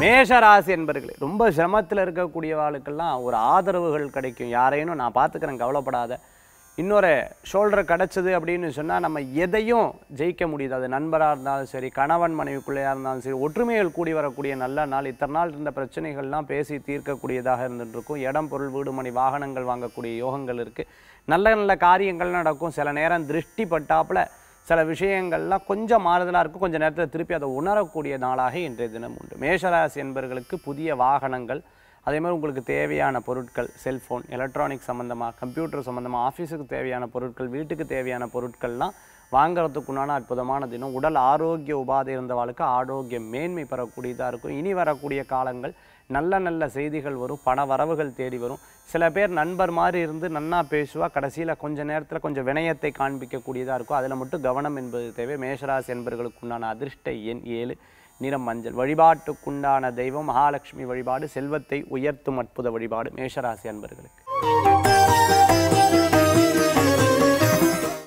மேஷராசி என்பர்களே ரொம்ப சிரமத்தில் இருக்கக்கூடியவாளுக்கெல்லாம் ஒரு ஆதரவுகள் கிடைக்கும் யாரையும் நான் பார்த்துக்கிறேன் கவலைப்படாத இன்னொரு ஷோல்டர் கிடச்சிது அப்படின்னு சொன்னால் நம்ம எதையும் ஜெயிக்க முடியுது அது நண்பராக இருந்தாலும் சரி கணவன் மனைவிக்குள்ளேயா இருந்தாலும் சரி ஒற்றுமைகள் கூடி வரக்கூடிய நல்ல நாள் இத்தனை நாள் இருந்த பிரச்சனைகள்லாம் பேசி தீர்க்கக்கூடியதாக இருந்துட்டு இருக்கும் இடம் பொருள் வீடு மனை வாகனங்கள் வாங்கக்கூடிய யோகங்கள் இருக்குது நல்ல நல்ல காரியங்கள் நடக்கும் சில நேரம் திருஷ்டி பட்டாப்புல சில விஷயங்கள்லாம் கொஞ்சம் மாறுதலாக இருக்கும் கொஞ்சம் நேரத்தில் திருப்பி அதை உணரக்கூடிய நாளாக இன்றைய தினம் உண்டு மேஷராசி என்பவர்களுக்கு புதிய வாகனங்கள் அதே மாதிரி உங்களுக்கு தேவையான பொருட்கள் செல்ஃபோன் எலக்ட்ரானிக் சம்மந்தமாக கம்ப்யூட்டர் சம்மந்தமாக ஆஃபீஸுக்கு தேவையான பொருட்கள் வீட்டுக்கு தேவையான பொருட்கள்லாம் வாங்குறதுக்குண்டான அற்புதமான தினம் உடல் ஆரோக்கிய உபாதை இருந்தவாளுக்கு ஆரோக்கிய மேன்மை பெறக்கூடியதாக இருக்கும் இனி வரக்கூடிய காலங்கள் நல்ல நல்ல செய்திகள் வரும் பண வரவுகள் தேடி வரும் சில பேர் நண்பர் மாதிரி இருந்து நன்னா பேசுவா கடைசியில் கொஞ்ச நேரத்தில் கொஞ்சம் வினயத்தை காண்பிக்கக்கூடியதாக இருக்கும் அதில் மட்டும் கவனம் என்பது தேவை மேஷராசி என்பவர்களுக்கு உண்டான அதிர்ஷ்ட எண் ஏழு நிறம் மஞ்சள் வழிபாட்டுக்குண்டான தெய்வம் மகாலட்சுமி வழிபாடு செல்வத்தை உயர்த்தும் அற்புத வழிபாடு மேஷராசி அன்பர்களுக்கு